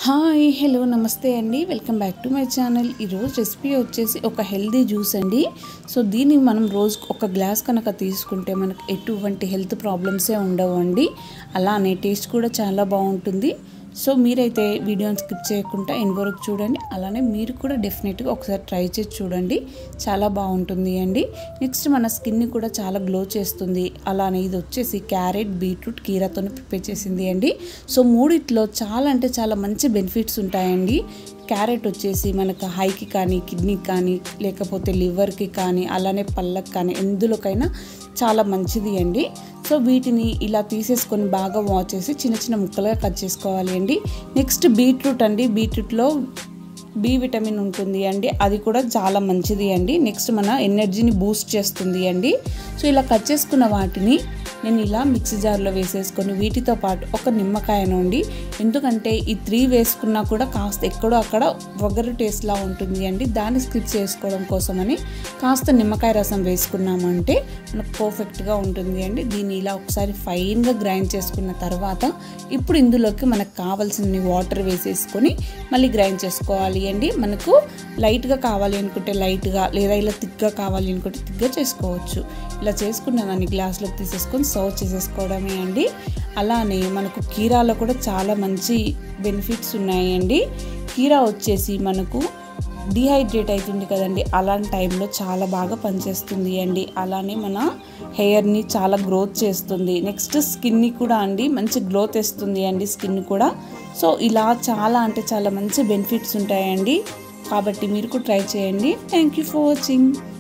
hi hello నమస్తే అండి welcome back to my channel ఈరోజు రెసిపీ వచ్చేసి ఒక హెల్దీ జ్యూస్ అండి సో దీన్ని మనం రోజు ఒక గ్లాస్ కనుక తీసుకుంటే మనకు ఎటువంటి హెల్త్ ప్రాబ్లమ్సే ఉండవు అండి అలానే టేస్ట్ కూడా చాలా బాగుంటుంది సో మీరైతే వీడియోని స్కిప్ చేయకుండా ఎన్ వరకు చూడండి అలానే మీరు కూడా డెఫినెట్గా ఒకసారి ట్రై చేసి చూడండి చాలా బాగుంటుంది అండి నెక్స్ట్ మన స్కిన్ని కూడా చాలా గ్లో చేస్తుంది అలానే ఇది వచ్చేసి క్యారెట్ బీట్రూట్ కీరాతో ప్రిపేర్ చేసింది అండి సో మూడిట్లో చాలా అంటే చాలా మంచి బెనిఫిట్స్ ఉంటాయండి క్యారెట్ వచ్చేసి మనకు హైకి కానీ కిడ్నీకి కానీ లేకపోతే లివర్కి కానీ అలానే పళ్ళకి కానీ ఎందులోకైనా చాలా మంచిది అండి సో వీటిని ఇలా తీసేసుకొని బాగా వాష్ చేసి చిన్న చిన్న ముక్కలుగా కట్ చేసుకోవాలి అండి నెక్స్ట్ బీట్రూట్ అండి బీట్రూట్లో బి విటమిన్ ఉంటుంది అండి అది కూడా చాలా మంచిది అండి నెక్స్ట్ మన ఎనర్జీని బూస్ట్ చేస్తుంది అండి సో ఇలా కట్ చేసుకున్న వాటిని నేను ఇలా మిక్సీ జార్లో వేసేసుకొని వీటితో పాటు ఒక నిమ్మకాయ నుండి ఎందుకంటే ఈ త్రీ వేసుకున్నా కూడా కాస్త ఎక్కడో అక్కడ వగరు టేస్ట్లా ఉంటుంది అండి దాన్ని స్కిప్ చేసుకోవడం కోసమని కాస్త నిమ్మకాయ రసం వేసుకున్నామంటే మనకు పర్ఫెక్ట్గా ఉంటుంది అండి దీన్ని ఇలా ఒకసారి ఫైన్గా గ్రైండ్ చేసుకున్న తర్వాత ఇప్పుడు ఇందులోకి మనకు కావాల్సిన వాటర్ వేసేసుకొని మళ్ళీ గ్రైండ్ చేసుకోవాలి అండి మనకు లైట్గా కావాలి అనుకుంటే లైట్గా లేదా ఇలా థిక్గా కావాలి అనుకుంటే థిక్గా చేసుకోవచ్చు ఇలా చేసుకున్న దాన్ని గ్లాస్లోకి తీసేసుకొని సర్వ్ చేసేసుకోవడమే అండి అలానే మనకు కీరాలో కూడా చాలా మంచి బెనిఫిట్స్ ఉన్నాయండి కీరా వచ్చేసి మనకు డిహైడ్రేట్ అవుతుంది కదండి అలాంటి టైంలో చాలా బాగా పనిచేస్తుంది అండి అలానే మన హెయిర్ని చాలా గ్రోత్ చేస్తుంది నెక్స్ట్ స్కిన్ని కూడా అండి మంచి గ్రోత్ ఇస్తుంది అండి స్కిన్ కూడా సో ఇలా చాలా అంటే చాలా మంచి బెనిఫిట్స్ ఉంటాయండి కాబట్టి మీరు కూడా ట్రై చేయండి థ్యాంక్ యూ ఫర్ వాచింగ్